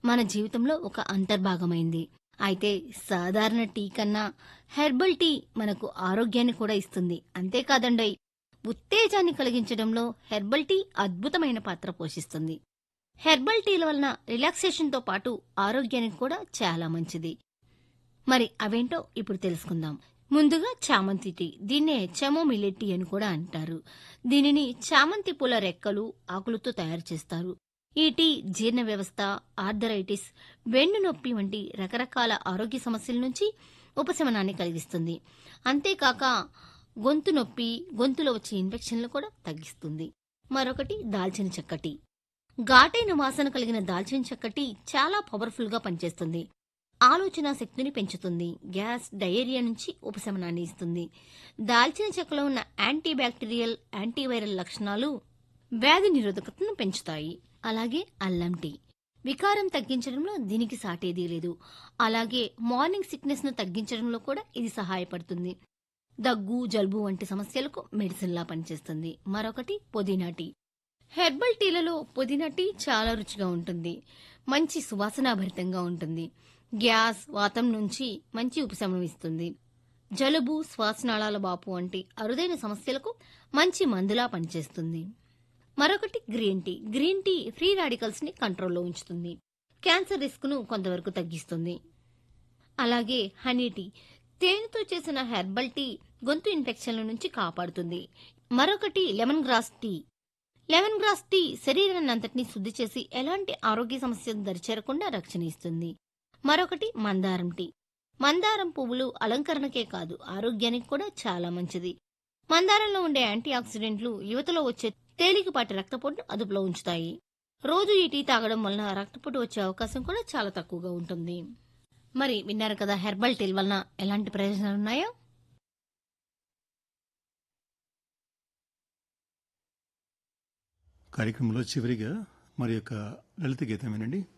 మన జీవితంలో ఒక అంతర్భాగమైంది అయితే సాధారణ టీ కన్నా హెర్బల్ టీ మనకు ఆరోగ్యాన్ని కూడా ఇస్తుంది అంతేకాదండోయ్ ఉత్తేజాన్ని కలిగించడంలో హెర్బల్ టీ అద్భుతమైన పాత్ర పోషిస్తుంది హెర్బల్ టీల వలన రిలాక్సేషన్తో పాటు ఆరోగ్యానికి కూడా చాలా మంచిది మరి అవేంటో ఇప్పుడు తెలుసుకుందాం ముందుగా చామంతి టీ దీన్నే చెమోమిల్లె టీ అని కూడా అంటారు దీనిని చామంతి పూల రెక్కలు ఆకులతో తయారు చేస్తారు ఈ టీ జీర్ణ వ్యవస్థ ఆర్థరైటిస్ వెన్ను నొప్పి వంటి రకరకాల ఆరోగ్య సమస్యల నుంచి ఉపశమనాన్ని కలిగిస్తుంది అంతేకాక గొంతు నొప్పి గొంతులో వచ్చే ఇన్ఫెక్షన్లు కూడా తగ్గిస్తుంది మరొకటి దాల్చిన చెక్క టీ ఘాటైన వాసన కలిగిన దాల్చిన చెక్క టీ చాలా పవర్ఫుల్ గా పనిచేస్తుంది ఆలోచన శక్తిని పెంచుతుంది గ్యాస్ డయేరియా నుంచి ఉపశమనాన్ని ఇస్తుంది దాల్చిన చెక్కలో ఉన్న యాంటీ బ్యాక్టీరియల్ యాంటీవైరల్ లక్షణాలు వ్యాధి నిరోధకతను పెంచుతాయి అలాగే అల్లం టీ వికారం తగ్గించడంలో దీనికి సాటేదీ లేదు అలాగే మార్నింగ్ సిక్నెస్ ను తగ్గించడంలో కూడా ఇది సహాయపడుతుంది దగ్గు జలుబు వంటి సమస్యలకు మెడిసిన్లా పనిచేస్తుంది మరొకటి పుదీనా టీ హెర్బల్ టీలలో పుదీనా టీ చాలా రుచిగా ఉంటుంది మంచి సువాసనాభరితంగా ఉంటుంది గ్యాస్ వాతం నుంచి మంచి ఉపశమనం ఇస్తుంది జలుబు శ్వాసనాళాల బాపు వంటి అరుదైన సమస్యలకు మంచి మందులా పనిచేస్తుంది మరొకటి green tea green tea free radicals ని కంట్రోల్లో ఉంచుతుంది క్యాన్సర్ రిస్క్ ను కొంతవరకు తగ్గిస్తుంది అలాగే హనీ టీ తేనెతో చేసిన హెర్బల్ టీ గొంతు ఇన్ఫెక్షన్ల నుంచి కాపాడుతుంది మరొకటి lemongrass tea lemongrass tea శరీరాన్ని అంతటినీ శుద్ధి చేసి ఎలాంటి ఆరోగ్య సమస్యలు దరిచేరకుండా రక్షణ ఇస్తుంది మరొకటి మందారం టీ మందారం పువ్వులు అలంకరణకే కాదు ఆరోగ్యానికి కూడా చాలా మంచిది మందారంలో ఉండే యాంటీ ఆక్సిడెంట్లు యువతలో వచ్చే తేలికపాటి రక్తపోటును అదుపులో ఉంచుతాయి రోజు ఈ టీ తాగడం వలన రక్తపోటు వచ్చే అవకాశం కూడా చాలా తక్కువగా ఉంటుంది మరి విన్నారు కదా హెర్బల్ టీల వలన ఎలాంటి ప్రయోజనాలు ఉన్నాయో కార్యక్రమంలో చివరిగా మరి యొక్క లలిత గీతం వినండి